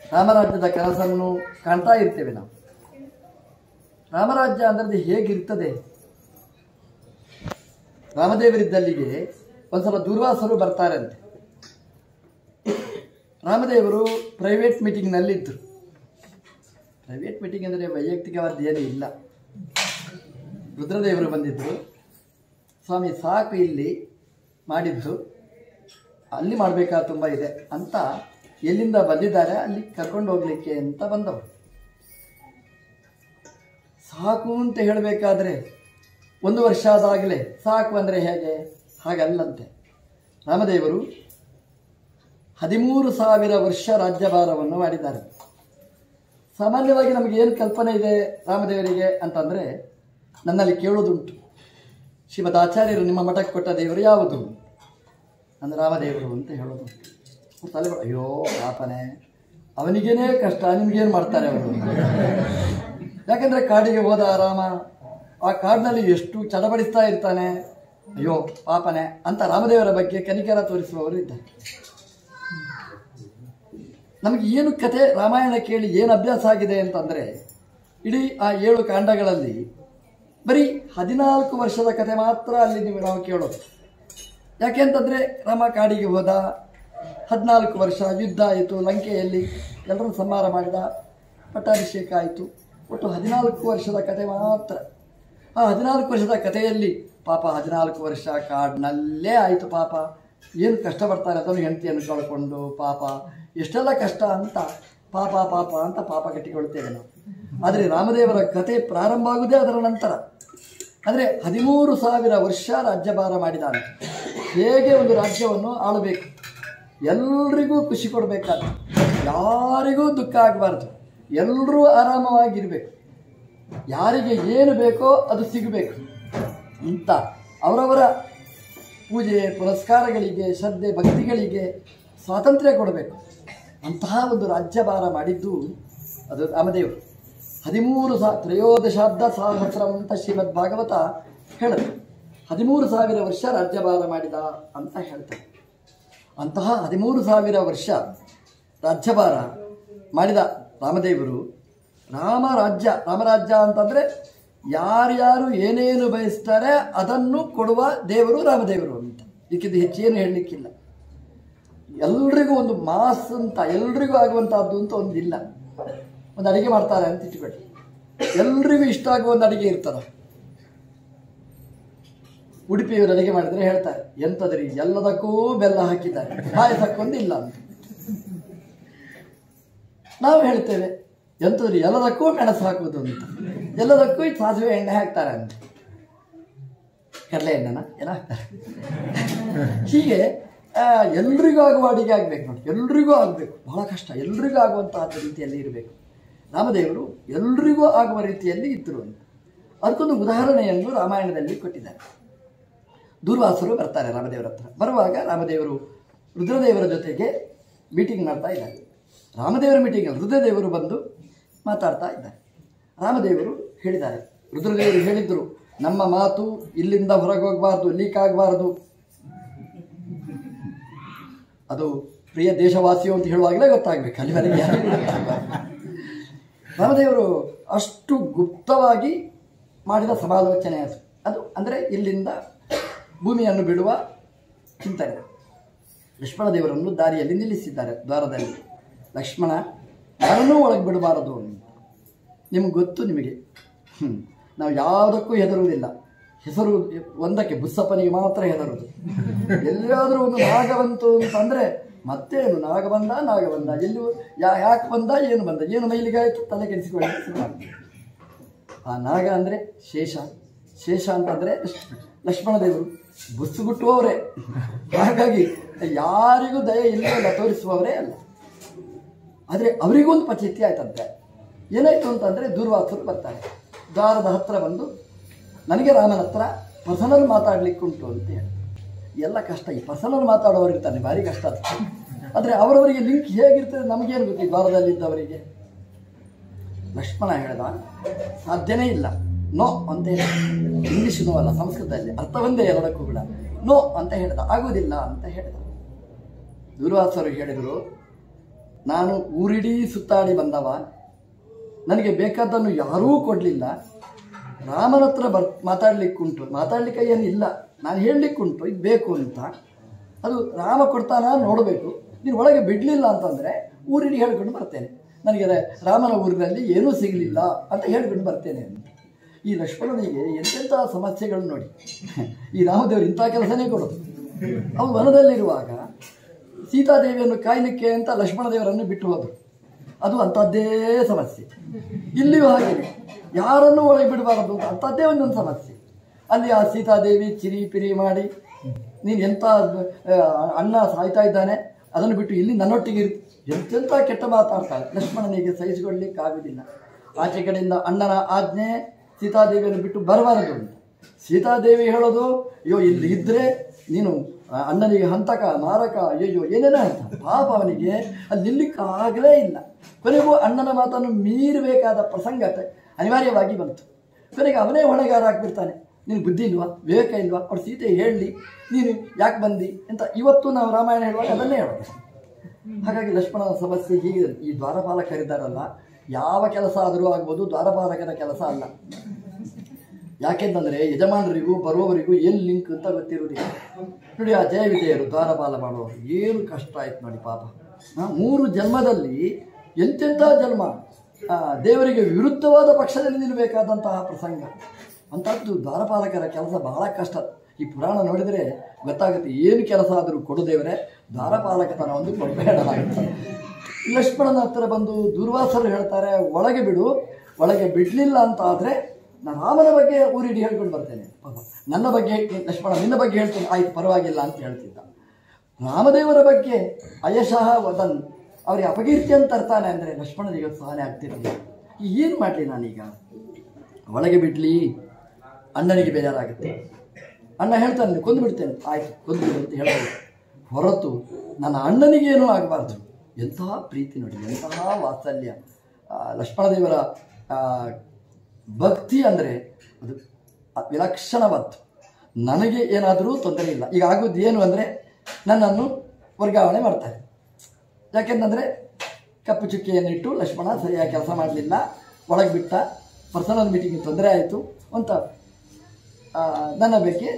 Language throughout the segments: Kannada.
ರಾಮರಾಜ್ಯದ ಕನಸನ್ನು ಕಾಣ್ತಾ ಇರ್ತೇವೆ ನಾವು ರಾಮರಾಜ್ಯ ಅಂದ್ರೆ ಹೇಗಿರ್ತದೆ ರಾಮದೇವರಿದ್ದಲ್ಲಿಗೆ ಒಂದ್ಸಲ ದೂರ್ವಾಸರು ಬರ್ತಾರಂತೆ ರಾಮದೇವರು ಪ್ರೈವೇಟ್ ಮೀಟಿಂಗ್ನಲ್ಲಿದ್ದರು ಪ್ರೈವೇಟ್ ಮೀಟಿಂಗ್ ಅಂದರೆ ವೈಯಕ್ತಿಕವಾದ ಏನೂ ಇಲ್ಲ ರುದ್ರದೇವರು ಬಂದಿದ್ದರು ಸ್ವಾಮಿ ಸಾಕು ಇಲ್ಲಿ ಮಾಡಿದ್ದು ಅಲ್ಲಿ ಮಾಡಬೇಕಾದ ತುಂಬ ಇದೆ ಅಂತ ಎಲ್ಲಿಂದ ಬಂದಿದ್ದಾರೆ ಅಲ್ಲಿ ಕರ್ಕೊಂಡು ಹೋಗ್ಲಿಕ್ಕೆ ಅಂತ ಬಂದವರು ಸಾಕು ಅಂತ ಹೇಳಬೇಕಾದ್ರೆ ಒಂದು ವರ್ಷ ಆದಾಗಲೇ ಸಾಕು ಅಂದರೆ ಹೇಗೆ ಹಾಗಲ್ಲಂತೆ ರಾಮದೇವರು ಹದಿಮೂರು ಸಾವಿರ ವರ್ಷ ರಾಜ್ಯಭಾರವನ್ನು ಮಾಡಿದ್ದಾರೆ ಸಾಮಾನ್ಯವಾಗಿ ನಮಗೆ ಏನು ಕಲ್ಪನೆ ಇದೆ ರಾಮದೇವರಿಗೆ ಅಂತಂದರೆ ನನ್ನಲ್ಲಿ ಕೇಳೋದುಂಟು ಶ್ರೀಮದ್ ಆಚಾರ್ಯರು ನಿಮ್ಮ ಮಠಕ್ಕೆ ಕೊಟ್ಟ ದೇವರು ಯಾವುದು ನನ್ನ ರಾಮದೇವರು ಅಂತ ಹೇಳೋದು ತಲೆ ಬ- ಅಯ್ಯೋ ಪಾಪನೆ ಅವನಿಗೇನೇ ಕಷ್ಟ ನಿಮ್ಗೇನು ಮಾಡ್ತಾರೆ ಅವರು ಯಾಕಂದ್ರೆ ಕಾಡಿಗೆ ಹೋದ ರಾಮ ಆ ಕಾಡಿನಲ್ಲಿ ಎಷ್ಟು ಚಡಬಡಿಸ್ತಾ ಇರ್ತಾನೆ ಅಯ್ಯೋ ಪಾಪನೆ ಅಂತ ರಾಮದೇವರ ಬಗ್ಗೆ ಕನಿಕರ ತೋರಿಸುವವರು ಇದ್ದಾರೆ ನಮಗೆ ಏನು ಕತೆ ರಾಮಾಯಣ ಕೇಳಿ ಏನು ಅಭ್ಯಾಸ ಆಗಿದೆ ಅಂತಂದರೆ ಇಡೀ ಆ ಏಳು ಕಾಂಡಗಳಲ್ಲಿ ಬರೀ ಹದಿನಾಲ್ಕು ವರ್ಷದ ಕತೆ ಮಾತ್ರ ಅಲ್ಲಿ ನೀವು ನಾವು ಕೇಳೋದು ಯಾಕೆ ಅಂತಂದರೆ ರಾಮ ಕಾಡಿಗೆ ಹೋದ ಹದಿನಾಲ್ಕು ವರ್ಷ ಯುದ್ಧ ಆಯಿತು ಲಂಕೆಯಲ್ಲಿ ಎಲ್ಲರನ್ನು ಸಂಹಾರ ಮಾಡಿದ ಪಟ್ಟಾಭಿಷೇಕ ಆಯಿತು ಒಟ್ಟು ಹದಿನಾಲ್ಕು ವರ್ಷದ ಕತೆ ಮಾತ್ರ ಆ ಹದಿನಾಲ್ಕು ವರ್ಷದ ಕಥೆಯಲ್ಲಿ ಪಾಪ ಹದಿನಾಲ್ಕು ವರ್ಷ ಕಾಡಿನಲ್ಲೇ ಆಯಿತು ಪಾಪ ಏನು ಕಷ್ಟಪಡ್ತಾರೆ ಅದನ್ನು ಹೆಂಡತಿಯನ್ನು ಕಳ್ಕೊಂಡು ಪಾಪ ಎಷ್ಟೆಲ್ಲ ಕಷ್ಟ ಅಂತ ಪಾಪ ಪಾಪ ಅಂತ ಪಾಪ ಕಟ್ಟಿಕೊಳ್ತೇವೆ ನಾವು ಆದರೆ ರಾಮದೇವರ ಕತೆ ಪ್ರಾರಂಭ ಆಗುವುದೇ ಅದರ ನಂತರ ಅಂದರೆ ಹದಿಮೂರು ಸಾವಿರ ವರ್ಷ ರಾಜ್ಯಭಾರ ಮಾಡಿದ್ದಾನೆ ಹೇಗೆ ಒಂದು ರಾಜ್ಯವನ್ನು ಆಳಬೇಕು ಎಲ್ರಿಗೂ ಖುಷಿ ಕೊಡಬೇಕಾದ ಯಾರಿಗೂ ದುಃಖ ಆಗಬಾರ್ದು ಎಲ್ಲರೂ ಆರಾಮವಾಗಿರಬೇಕು ಯಾರಿಗೆ ಏನು ಬೇಕೋ ಅದು ಸಿಗಬೇಕು ಅಂತ ಅವರವರ ಪೂಜೆ ಪುರಸ್ಕಾರಗಳಿಗೆ ಶ್ರದ್ಧೆ ಭಕ್ತಿಗಳಿಗೆ ಸ್ವಾತಂತ್ರ್ಯ ಕೊಡಬೇಕು ಅಂತಹ ಒಂದು ರಾಜ್ಯಭಾರ ಮಾಡಿದ್ದು ಅದು ರಾಮದೇವರು ಹದಿಮೂರು ಸಾ ತ್ರಯೋದಶಾಬ್ದ ಸಹಸ್ರಂ ಅಂತ ಶ್ರೀಮದ್ ಭಾಗವತ ಹೇಳುತ್ತೆ ಹದಿಮೂರು ಸಾವಿರ ವರ್ಷ ರಾಜ್ಯಭಾರ ಮಾಡಿದ ಅಂತ ಹೇಳ್ತಾರೆ ಅಂತಹ ಹದಿಮೂರು ಸಾವಿರ ವರ್ಷ ರಾಜ್ಯಭಾರ ಮಾಡಿದ ರಾಮದೇವರು ರಾಮರಾಜ್ಯ ರಾಮರಾಜ್ಯ ಅಂತಂದರೆ ಯಾರ್ಯಾರು ಏನೇನು ಬಯಸ್ತಾರೆ ಅದನ್ನು ಕೊಡುವ ದೇವರು ರಾಮದೇವರು ಅಂತ ಇದಕ್ಕಿಂತ ಹೆಚ್ಚೇನು ಹೇಳಲಿಕ್ಕಿಲ್ಲ ಎಲ್ರಿಗೂ ಒಂದು ಮಾಸ್ ಅಂತ ಎಲ್ರಿಗೂ ಆಗುವಂತಹದ್ದು ಅಂತ ಒಂದಿಲ್ಲ ಒಂದು ಅಡಿಗೆ ಮಾಡ್ತಾರೆ ಅಂತ ಇಟ್ಕೊಳ್ಳಿ ಎಲ್ರಿಗೂ ಇಷ್ಟ ಆಗುವ ಒಂದು ಅಡಿಗೆ ಇರ್ತದ ಉಡುಪಿಯವರು ಅಡಿಗೆ ಮಾಡಿದ್ರೆ ಹೇಳ್ತಾರೆ ಎಂತದ್ರಿ ಎಲ್ಲದಕ್ಕೂ ಬೆಲ್ಲ ಹಾಕಿದ್ದಾರೆ ಪಾಯಸಕ್ಕೊಂದು ಇಲ್ಲ ಅಂತ ನಾವು ಹೇಳ್ತೇವೆ ಎಂತದ್ರಿ ಎಲ್ಲದಕ್ಕೂ ಮೆಣಸು ಹಾಕುವುದು ಅಂತ ಎಲ್ಲದಕ್ಕೂ ಈ ಸಾಸಿವೆ ಎಣ್ಣೆ ಹಾಕ್ತಾರೆ ಅಂತ ಕಡಲೆ ಎಣ್ಣೆನ ಏನು ಹಾಕ್ತಾರೆ ಹೀಗೆ ಆ, ಎಲ್ರಿಗೂ ಆಗುವ ಅಡಿಗೆ ಆಗಬೇಕು ನೋಡಿ ಎಲ್ರಿಗೂ ಆಗಬೇಕು ಬಹಳ ಕಷ್ಟ ಎಲ್ರಿಗೂ ಆಗುವಂತಹ ರೀತಿಯಲ್ಲಿ ಇರಬೇಕು ರಾಮದೇವರು ಎಲ್ರಿಗೂ ಆಗುವ ರೀತಿಯಲ್ಲಿ ಇದ್ದರು ಅಂತ ಅದಕ್ಕೊಂದು ಉದಾಹರಣೆಯನ್ನು ರಾಮಾಯಣದಲ್ಲಿ ಕೊಟ್ಟಿದ್ದಾರೆ ದೂರ್ವಾಸರು ಬರ್ತಾರೆ ರಾಮದೇವರ ಹತ್ರ ಬರುವಾಗ ರಾಮದೇವರು ರುದ್ರದೇವರ ಜೊತೆಗೆ ಮೀಟಿಂಗ್ ಮಾಡ್ತಾ ಇದ್ದಾರೆ ರಾಮದೇವರ ಮೀಟಿಂಗ್ ಅಲ್ಲ ರುದ್ರದೇವರು ಬಂದು ಮಾತಾಡ್ತಾ ಇದ್ದಾರೆ ರಾಮದೇವರು ಹೇಳಿದ್ದಾರೆ ರುದ್ರದೇವರು ಹೇಳಿದ್ರು ನಮ್ಮ ಮಾತು ಇಲ್ಲಿಂದ ಹೊರಗೆ ಹೋಗಬಾರ್ದು ಲೀಕ್ ಆಗಬಾರ್ದು ಅದು ಪ್ರಿಯ ದೇಶವಾಸಿಯು ಅಂತ ಹೇಳುವಾಗಲೇ ಗೊತ್ತಾಗಬೇಕು ಅಲ್ಲಿವರೆಗೆ ಯಾರಿಗೂ ಗೊತ್ತಾಗ್ಬಾರ್ದು. ರಾಮದೇವರು ಅಷ್ಟು ಗುಪ್ತವಾಗಿ ಮಾಡಿದ ಸಮಾಲೋಚನೆ ಅದು ಅದು ಅಂದರೆ ಇಲ್ಲಿಂದ ಭೂಮಿಯನ್ನು ಬಿಡುವ ಚಿಂತನೆ ಲಕ್ಷ್ಮಣ ದೇವರನ್ನು ದಾರಿಯಲ್ಲಿ ನಿಲ್ಲಿಸಿದ್ದಾರೆ ದ್ವಾರದಲ್ಲಿ ಲಕ್ಷ್ಮಣ ಯಾರನ್ನೂ ಒಳಗೆ ಬಿಡಬಾರದು ಅಂತ ನಿಮ್ಗೆ ಗೊತ್ತು ನಿಮಗೆ ಹ್ಞೂ ನಾವು ಯಾವುದಕ್ಕೂ ಹೆದರುವುದಿಲ್ಲ ಹೆಸರು ಒಂದಕ್ಕೆ ಬುಸ್ಸಪ್ಪನಿಗೆ ಮಾತ್ರ ಹೆದರುವುದು ಎಲ್ಲಿಯಾದರೂ ಒಂದು ನಾಗ ಬಂತು ಅಂತಂದರೆ ಮತ್ತೇನು ನಾಗ ಬಂದ ನಾಗ ಬಂದ ಎಲ್ಲಿ ಯಾ ಯಾಕೆ ಬಂದ ಏನು ಬಂದ ಏನು ಮೈಲಿಗಾಯಿತು ತಲೆ ಕೆಡಿಸಿಕೊಳ್ಳಿ ಶುರು ಮಾಡ್ತಾರೆ. ಆ ನಾಗ ಅಂದರೆ ಶೇಷ ಶೇಷ ಅಂತಂದರೆ ಲಕ್ಷ್ಮಣ ದೇವರು ಬುಸ್ಸುಗುಟ್ಟುವವರೇ ಹಾಗಾಗಿ ಯಾರಿಗೂ ದಯ ಇಲ್ಲವಲ್ಲ ತೋರಿಸುವವರೇ ಅಲ್ಲ ಆದರೆ ಅವರಿಗೂ ಒಂದು ಪಚಿತಿ ಆಯ್ತಂತೆ ಏನಾಯ್ತು ಅಂತಂದರೆ ದೂರ್ವಾಸರು ಬರ್ತಾರೆ ದ್ವಾರದ ಹತ್ರ ಬಂದು ನನಗೆ ರಾಮನ ಹತ್ರ ಪರ್ಸನಲ್ ಮಾತಾಡ್ಲಿಕ್ಕುಂಟು ಅಂತ ಹೇಳಿ ಎಲ್ಲ ಕಷ್ಟ ಈ ಪರ್ಸನಲ್ ಮಾತಾಡೋರು ಇರ್ತಾನೆ ಭಾರಿ ಕಷ್ಟ ಅದು ಆದರೆ ಅವರವರಿಗೆ ಲಿಂಕ್ ಹೇಗಿರ್ತದೆ ನಮಗೇನು ಗೊತ್ತು ಈ ದ್ವಾರದಲ್ಲಿದ್ದವರಿಗೆ ಲಕ್ಷ್ಮಣ ಹೇಳ್ದ ಸಾಧ್ಯನೇ ಇಲ್ಲ ನೋ ಅಂತ ಹೇಳಿ ಇಂಗ್ಲಿಷ್ ನೋ ಅಲ್ಲ ಸಂಸ್ಕೃತದಲ್ಲಿ ಅರ್ಥ ಒಂದೇ ಎರಡಕ್ಕೂ ಕೂಡ ನೋ ಅಂತ ಹೇಳ್ದ ಆಗುವುದಿಲ್ಲ ಅಂತ ಹೇಳ್ದ ದೂರ್ವಾಸರು ಹೇಳಿದರು ನಾನು ಊರಿಡೀ ಸುತ್ತಾಡಿ ಬಂದವ ನನಗೆ ಬೇಕಾದ್ದನ್ನು ಯಾರೂ ಕೊಡಲಿಲ್ಲ ರಾಮನ ಹತ್ರ ಬರ್ ಮಾತಾಡ್ಲಿಕ್ಕುಂಟು ಮಾತಾಡ್ಲಿಕ್ಕೆ ಏನಿಲ್ಲ ನಾನು ಹೇಳಲಿಕ್ಕುಂಟು ಇದು ಬೇಕು ಅಂತ ಅದು ರಾಮ ಕೊಡ್ತಾನ ನೋಡಬೇಕು ನೀನು ಒಳಗೆ ಬಿಡಲಿಲ್ಲ ಅಂತಂದರೆ ಊರಿಡಿ ಹೇಳ್ಕೊಂಡು ಬರ್ತೇನೆ ನನಗೆ ರ- ರಾಮನ ಊರಿನಲ್ಲಿ ಏನೂ ಸಿಗಲಿಲ್ಲ ಅಂತ ಹೇಳ್ಕೊಂಡು ಬರ್ತೇನೆ ಅಂತ ಈ ಲಕ್ಷ್ಮಣನಿಗೆ ಎಂತೆಂಥ ಸಮಸ್ಯೆಗಳು ನೋಡಿ ಈ ರಾಮದೇವರು ಇಂಥ ಕೆಲಸನೇ ಕೊಡೋದು ಅವನು ವನದಲ್ಲಿರುವಾಗ ಸೀತಾದೇವಿಯನ್ನು ಕಾಯಲಿಕ್ಕೆ ಅಂತ ಲಕ್ಷ್ಮಣ ದೇವರನ್ನು ಬಿಟ್ಟು ಹೋದರು ಅದು ಅಂಥದ್ದೇ ಸಮಸ್ಯೆ ಇಲ್ಲಿಯೂ ಹಾಗೆಯೇ ಯಾರನ್ನೂ ಒಳಗೆ ಬಿಡಬಾರದು ಅಂತ ಅಂಥದ್ದೇ ಒಂದೊಂದು ಸಮಸ್ಯೆ ಅಲ್ಲಿ ಆ ಸೀತಾದೇವಿ ಚಿರಿ ಪಿರಿ ಮಾಡಿ ನೀನು ಎಂಥ ಆ, ಅಣ್ಣ ಸಾಯ್ತಾ ಇದ್ದಾನೆ ಅದನ್ನು ಬಿಟ್ಟು ಇಲ್ಲಿ ನನ್ನೊಟ್ಟಿಗೆ ಇರು ಎಂತೆಂಥ ಕೆಟ್ಟ ಮಾತಾಡ್ತಾಳೆ ಲಕ್ಷ್ಮಣನಿಗೆ ಸಹಿಸಿಕೊಳ್ಳಿಕ್ಕಾಗುವುದಿಲ್ಲ ಆಚೆ ಕಡೆಯಿಂದ ಅಣ್ಣನ ಆಜ್ಞೆ ಸೀತಾದೇವಿಯನ್ನು ಬಿಟ್ಟು ಬರಬಾರದು ಅಂತ ಸೀತಾದೇವಿ ಹೇಳೋದು ಅಯ್ಯೋ ಇಲ್ಲಿ ಇದ್ರೆ ನೀನು ಆ ಅಣ್ಣನಿಗೆ ಹಂತಕ ಮಾರಕ ಅಯ್ಯೋ ಏನೇನೋ ಹೇಳ್ತಾನೆ ಪಾಪ ಅವನಿಗೆ ಅಲ್ಲಿ ನಿಲ್ಲಿಕ್ಕಾಗಲೇ ಇಲ್ಲ ಕೊನೆಗೂ ಅಣ್ಣನ ಮಾತನ್ನು ಮೀರಬೇಕಾದ ಪ್ರಸಂಗ ತ- ಅನಿವಾರ್ಯವಾಗಿ ಬಂತು ಕೊನೆಗೆ ಅವನೇ ಹೊಣೆಗಾರ ಆಗ್ಬಿಡ್ತಾನೆ ನಿನಗೆ ಬುದ್ಧಿ ಇಲ್ವಾ ವಿವೇಕ ಇಲ್ವಾ ಅವ್ರು ಸೀತೆ ಹೇಳಲಿ ನೀನು ಯಾಕೆ ಬಂದಿ ಅಂತ ಇವತ್ತು ನಾವು ರಾಮಾಯಣ ಹೇಳುವಾಗ ಅದನ್ನೇ ಹೇಳೋದು ಹಾಗಾಗಿ ಲಕ್ಷ್ಮಣನ ಸಮಸ್ಯೆ ಹೀಗೆ ಈ ದ್ವಾರಪಾಲಕರಿದ್ದಾರಲ್ಲ ಯಾವ ಕೆಲಸ ಆದರೂ ಆಗ್ಬೋದು ದ್ವಾರಪಾಲಕರ ಕೆಲಸ ಅಲ್ಲ ಯಾಕೆಂತಂದ್ರೆ ಯಜಮಾನರಿಗೂ ಬರುವವರಿಗೂ ಏನು ಲಿಂಕ್ ಅಂತ ಗೊತ್ತಿರುವುದಿಲ್ಲ ನೋಡಿ ಆ ಜಯವಿಜಯರು ದ್ವಾರಪಾಲ ಮಾಡುವವರು ಏನು ಕಷ್ಟ ಆಯ್ತು ನೋಡಿ ಪಾಪ ಆ, ಮೂರು ಜನ್ಮದಲ್ಲಿ ಎಂತೆಂಥ ಜನ್ಮ ಆ, ದೇವರಿಗೆ ವಿರುದ್ಧವಾದ ಪಕ್ಷದಲ್ಲಿ ನಿಲ್ಲಬೇಕಾದಂತಹ ಪ್ರಸಂಗ ಅಂಥದ್ದು ದ್ವಾರಪಾಲಕರ ಕೆಲಸ ಬಹಳ ಕಷ್ಟ ಈ ಪುರಾಣ ನೋಡಿದರೆ ಗೊತ್ತಾಗುತ್ತೆ ಏನು ಕೆಲಸ ಆದರೂ ಕೊಡು ದೇವರೇ ದ್ವಾರಪಾಲಕತನ ಒಂದು ಕೊಡಬೇಡಲಾಗುತ್ತೆ ಲಕ್ಷ್ಮಣನ ಹತ್ರ ಬಂದು ದುರ್ವಾಸರು ಹೇಳ್ತಾರೆ ಒಳಗೆ ಬಿಡು ಒಳಗೆ ಬಿಡಲಿಲ್ಲ ಅಂತ ಆದರೆ ನಾನು ರಾಮನ ಬಗ್ಗೆ ಊರಿಡಿ ಹೇಳ್ಕೊಂಡು ಬರ್ತೇನೆ ಪಾಪ ನನ್ನ ಬಗ್ಗೆ ಲಕ್ಷ್ಮಣ ನಿನ್ನ ಬಗ್ಗೆ ಹೇಳ್ತೇನೆ ಆಯ್ತು ಪರವಾಗಿಲ್ಲ ಅಂತ ಹೇಳ್ತಿದ್ದ ರಾಮದೇವರ ಬಗ್ಗೆ ಅಯಶಃ ವದನ್ ಅವರಿಗೆ ಅಪಕೀರ್ತಿ ಅಂತ ತರ್ತಾನೆ ಅಂದರೆ ಲಕ್ಷ್ಮಣನಿಗೆ ಸಹನೆ ಆಗ್ತಿರಲಿಲ್ಲ ಏನು ಮಾಡಲಿ ನಾನೀಗ ಒಳಗೆ ಬಿಡಲಿ ಅಣ್ಣನಿಗೆ ಬೇಜಾರಾಗುತ್ತೆ ಅಣ್ಣ ಹೇಳ್ತಾನೆ ಕೊಂದು ಬಿಡ್ತೇನೆ ಆಯ್ತು ಕೊಂದು ಬಿಡು ಅಂತ ಹೇಳ್ಬೋದು ಹೊರತು ನನ್ನ ಅಣ್ಣನಿಗೆ ಏನೂ ಆಗಬಾರ್ದು ಎಂತಹ ಪ್ರೀತಿ ನೋಡಿ ಎಂತಹ ವಾತ್ಸಲ್ಯ ಆ, ಲಕ್ಷ್ಮಣದೇವರ ಆ, ಭಕ್ತಿ ಅಂದರೆ ಅದು ವಿಲಕ್ಷಣವಾದ್ದು ನನಗೆ ಏನಾದರೂ ತೊಂದರೆ ಇಲ್ಲ ಈಗ ಆಗೋದು ಏನು ಅಂದರೆ ನನ್ನನ್ನು ವರ್ಗಾವಣೆ ಮಾಡ್ತಾರೆ ಯಾಕೆಂತಂದರೆ ಕಪ್ಪು ಚುಕ್ಕಿಯನ್ನಿಟ್ಟು ಲಕ್ಷ್ಮಣ ಸರಿಯಾಗಿ ಕೆಲಸ ಮಾಡಲಿಲ್ಲ ಒಳಗೆ ಬಿಟ್ಟ ಪರ್ಸನಲ್ ಮೀಟಿಂಗ್ ತೊಂದರೆ ಆಯಿತು ಅಂತ ಆ, ನನ್ನ ಬಗ್ಗೆ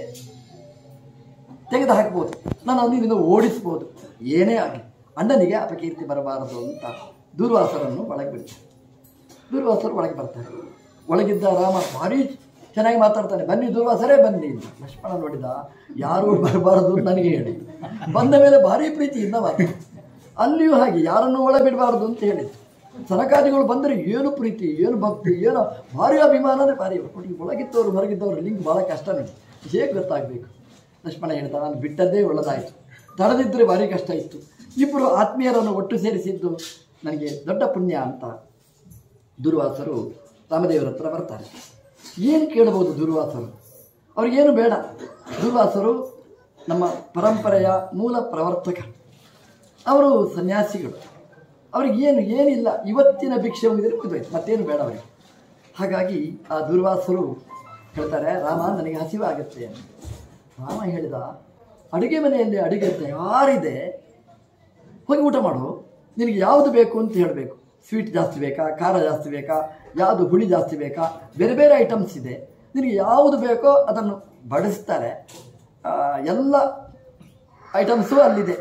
ತೆಗೆದು ಹಾಕ್ಬೋದು ನನ್ನನ್ನು ಇಲ್ಲಿಂದ ಓಡಿಸ್ಬೋದು ಏನೇ ಆಗಲಿ ಅಣ್ಣನಿಗೆ ಅಪಕೀರ್ತಿ ಬರಬಾರದು ಅಂತ ದೂರ್ವಾಸರನ್ನು ಒಳಗೆ ಬಿಡ್ತಾರೆ ದೂರ್ವಾಸರು ಒಳಗೆ ಬರ್ತಾರೆ ಒಳಗಿದ್ದ ರಾಮ ಭಾರಿ ಚೆನ್ನಾಗಿ ಮಾತಾಡ್ತಾನೆ ಬನ್ನಿ ದೂರ್ವಾಸರೇ ಬನ್ನಿ ಅಂತ ಲಕ್ಷ್ಮಣ ನೋಡಿದ ಯಾರು ಬರಬಾರದು ಅಂತ ನನಗೆ ಹೇಳಿ ಬಂದ ಮೇಲೆ ಭಾರಿ ಪ್ರೀತಿಯಿಂದ ಮಾತಾಡ ಅಲ್ಲಿಯೂ ಹಾಗೆ ಯಾರನ್ನು ಒಳ ಬಿಡಬಾರದು ಅಂತ ಹೇಳಿದ್ರು ಸನಕಾದಿಗಳು ಬಂದರೆ ಏನು ಪ್ರೀತಿ ಏನು ಭಕ್ತಿ ಏನು ಭಾರಿ ಅಭಿಮಾನ ಅಂದರೆ ಭಾರಿ ನೋಡಿ ಒಳಗಿದ್ದವರು ಹೊರಗಿದ್ದವರು ಲಿಂಕ್ ಭಾಳ ಕಷ್ಟ ನೋಡಿ ಹೇಗೆ ಗೊತ್ತಾಗಬೇಕು ಲಕ್ಷ್ಮಣ ಹೇಳ್ತಾ ನಾನು ಬಿಟ್ಟದ್ದೇ ಒಳ್ಳೆದಾಯಿತು ತಡೆದಿದ್ದರೆ ಭಾರಿ ಕಷ್ಟ ಇತ್ತು ಇಬ್ಬರು ಆತ್ಮೀಯರನ್ನು ಒಟ್ಟು ಸೇರಿಸಿದ್ದು ನನಗೆ ದೊಡ್ಡ ಪುಣ್ಯ ಅಂತ ದುರ್ವಾಸರು ರಾಮದೇವರ ಹತ್ರ ಬರ್ತಾರೆ ಏನು ಕೇಳ್ಬೋದು ದುರ್ವಾಸರು ಅವ್ರಿಗೇನು ಬೇಡ ದುರ್ವಾಸರು ನಮ್ಮ ಪರಂಪರೆಯ ಮೂಲ ಪ್ರವರ್ತಕ ಅವರು ಸನ್ಯಾಸಿಗಳು ಅವ್ರಿಗೆ ಏನು ಏನಿಲ್ಲ ಇವತ್ತಿನ ಭಿಕ್ಷೆ ಮುಗಿದರೆ ಮುಗಿದೋಯ್ತು ಮತ್ತೇನು ಬೇಡ ಅವರಿಗೆ ಹಾಗಾಗಿ ಆ ದುರ್ವಾಸರು ಹೇಳ್ತಾರೆ ರಾಮ ನನಗೆ ಹಸಿವಾಗುತ್ತೆ ಅಂತ ರಾಮ ಹೇಳಿದ ಅಡುಗೆ ಮನೆಯಲ್ಲಿ ಅಡುಗೆ ತಯಾರಿದೆ ಹೋಗಿ ಊಟ ಮಾಡು ನಿನಗೆ ಯಾವುದು ಬೇಕು ಅಂತ ಹೇಳಬೇಕು ಸ್ವೀಟ್ ಜಾಸ್ತಿ ಬೇಕಾ ಖಾರ ಜಾಸ್ತಿ ಬೇಕಾ ಯಾವುದು ಹುಳಿ ಜಾಸ್ತಿ ಬೇಕಾ ಬೇರೆ ಬೇರೆ ಐಟಮ್ಸ್ ಇದೆ ನಿನಗೆ ಯಾವುದು ಬೇಕೋ ಅದನ್ನು ಬಡಿಸ್ತಾರೆ ಆ, ಎಲ್ಲ ಐಟಮ್ಸು ಅಲ್ಲಿದೆ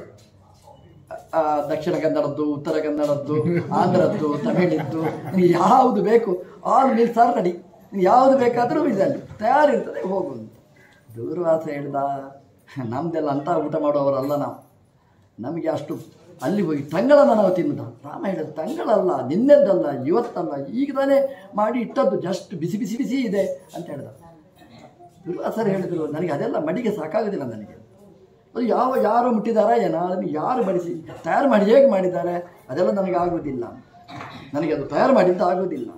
ಆ, ದಕ್ಷಿಣ ಕನ್ನಡದ್ದು ಉತ್ತರ ಕನ್ನಡದ್ದು ಆಂಧ್ರದ್ದು ತಮಿಳಿದ್ದು ನಿನಗೆ ಯಾವುದು ಬೇಕು ಆಲ್ ಮೀಲ್ಸ್ ಆರ್ ರೆಡಿ ನಿನಗೆ ಯಾವುದು ಬೇಕಾದರೂ ಇದರಲ್ಲಿ ತಯಾರಿರ್ತದೆ ಹೋಗು ಅಂತ ದೂರ್ವಾಸ ಹೇಳ್ದ ನಮ್ದೆಲ್ಲ ಅಂತ ಊಟ ಮಾಡುವವರಲ್ಲ ನಾವು ನಮಗೆ ಅಷ್ಟು ಅಲ್ಲಿ ಹೋಗಿ ತಂಗಳನ್ನ ನಾವು ತಿನ್ನುದ ರಾಮ ಹೇಳಿದ ತಂಗಳಲ್ಲ ನಿನ್ನೆದ್ದಲ್ಲ ಇವತ್ತಲ್ಲ ಈಗ ತಾನೇ ಮಾಡಿ ಇಟ್ಟದ್ದು ಜಸ್ಟ್ ಬಿಸಿ ಬಿಸಿ ಬಿಸಿ ಇದೆ ಅಂತ ಹೇಳ್ದ ದುರ್ವಾಸರು ಹೇಳಿದ್ರು ನನಗೆ ಅದೆಲ್ಲ ಮಡಿಗೆ ಸಾಕಾಗೋದಿಲ್ಲ ನನಗೆ ಅದು ಯಾವ ಯಾರು ಮುಟ್ಟಿದಾರ ಏನೋ ಅದನ್ನು ಯಾರು ಬಡಿಸಿ ತಯಾರು ಮಾಡಿ ಹೇಗೆ ಮಾಡಿದ್ದಾರೆ ಅದೆಲ್ಲ ನನಗೆ ಆಗೋದಿಲ್ಲ ನನಗೆ ಅದು ತಯಾರು ಮಾಡಿದ್ದು ಆಗೋದಿಲ್ಲ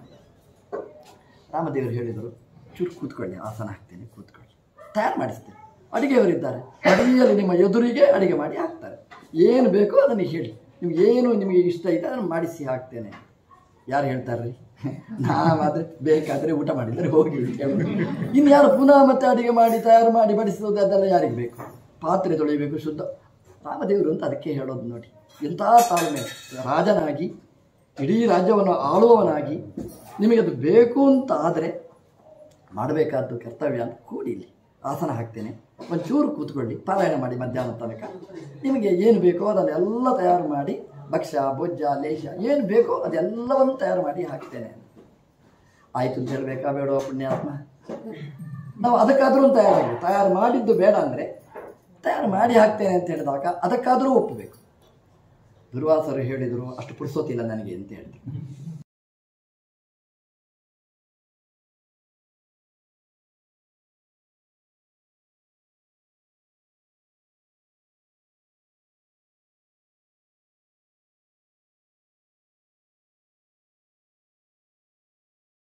ರಾಮದೇವರು ಹೇಳಿದರು ಚೂರು ಕೂತ್ಕೊಳ್ಳಿ ಆಸನ ಹಾಕ್ತೇನೆ ಕೂತ್ಕೊಳ್ಳಿ ತಯಾರು ಮಾಡಿಸ್ತೇನೆ ಅಡುಗೆಯವರಿದ್ದಾರೆ ಅಡುಗೆಯಲ್ಲಿ ನಿಮ್ಮ ಎದುರಿಗೆ ಅಡುಗೆ ಮಾಡಿ ಹಾಕ್ತಾರೆ ಏನು ಬೇಕೋ ಅದನ್ನು ಹೇಳಿ ನಿಮ್ಗೆ ಏನು ನಿಮಗೆ ಇಷ್ಟ ಇದೆ ಅದನ್ನು ಮಾಡಿಸಿ ಹಾಕ್ತೇನೆ ಯಾರು ಹೇಳ್ತಾರೆ ರೀ ನಾವಾದರೆ ಬೇಕಾದರೆ ಊಟ ಮಾಡಿದರೆ ಹೋಗಿ ಕೇಳೋದು ಇನ್ನು ಯಾರು ಪುನಃ ಮತ್ತೆ ಅಡುಗೆ ಮಾಡಿ ತಯಾರು ಮಾಡಿ ಬಡಿಸೋದು ಅದೆಲ್ಲ ಯಾರಿಗೆ ಬೇಕು ಪಾತ್ರೆ ತೊಳಿಬೇಕು ಶುದ್ಧ ರಾಮದೇವರು ಅಂತ ಅದಕ್ಕೆ ಹೇಳೋದು ನೋಡಿ ಎಂಥ ತಾಳ್ಮೆ ರಾಜನಾಗಿ ಇಡೀ ರಾಜ್ಯವನ್ನು ಆಳುವವನಾಗಿ ನಿಮಗದು ಬೇಕು ಅಂತ ಆದರೆ ಮಾಡಬೇಕಾದ್ದು ಕರ್ತವ್ಯ ಅಂತ ಕೂಡಿ ಇಲ್ಲಿ ಆಸನ ಹಾಕ್ತೇನೆ ಒಂಚೂರು ಕೂತ್ಕೊಳ್ಳಿ ಪಾರಾಯಣ ಮಾಡಿ ಮಧ್ಯಾಹ್ನ ತನಕ ನಿಮಗೆ ಏನು ಬೇಕೋ ಅದನ್ನೆಲ್ಲ ತಯಾರು ಮಾಡಿ ಭಕ್ಷ್ಯ ಭೋಜ್ಯ ಲೇಷ ಏನು ಬೇಕೋ ಅದೆಲ್ಲವನ್ನು ತಯಾರು ಮಾಡಿ ಹಾಕ್ತೇನೆ ಆಯಿತು ಅಂತ ಹೇಳಬೇಕಾ ಬೇಡೋ ಪುಣ್ಯಾತ್ಮ ನಾವು ಅದಕ್ಕಾದ್ರೂ ಒಂದು ತಯಾರಾಗಿ ತಯಾರು ಮಾಡಿದ್ದು ಬೇಡ ಅಂದರೆ ತಯಾರು ಮಾಡಿ ಹಾಕ್ತೇನೆ ಅಂತ ಹೇಳಿದಾಗ ಅದಕ್ಕಾದರೂ ಒಪ್ಪಬೇಕು ದುರ್ವಾಸರು ಹೇಳಿದರು ಅಷ್ಟು ಪುಡ್ಸೋತಿಲ್ಲ ನನಗೆ ಅಂತ ಹೇಳಿದ್ರು